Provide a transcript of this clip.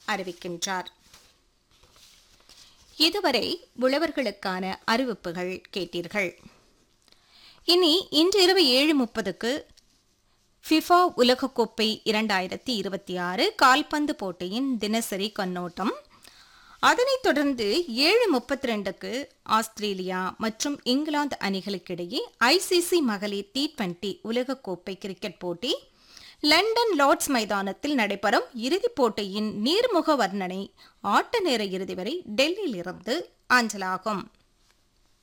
அறிவிக்கின்றார் இதுவரை உழவர்களுக்கான அறிவிப்புகள் கேட்டீர்கள் இனி இன்று இரவு ஏழு முப்பதுக்கு ஃபிஃபா உலகக்கோப்பை இரண்டாயிரத்தி இருபத்தி ஆறு கால்பந்து போட்டியின் தினசரி கண்ணோட்டம் அதனைத் தொடர்ந்து ஏழு முப்பத்தி ரெண்டுக்கு ஆஸ்திரேலியா மற்றும் இங்கிலாந்து அணிகளுக்கிடையே ஐசிசி மகளிர் டி டுவெண்டி உலகக்கோப்பை கிரிக்கெட் போட்டி லண்டன் லார்ட்ஸ் மைதானத்தில் நடைபெறும் இறுதிப் போட்டியின் நீர்முக வர்ணனை ஆட்ட நேர இறுதி வரை டெல்லியிலிருந்து அஞ்சலாகும்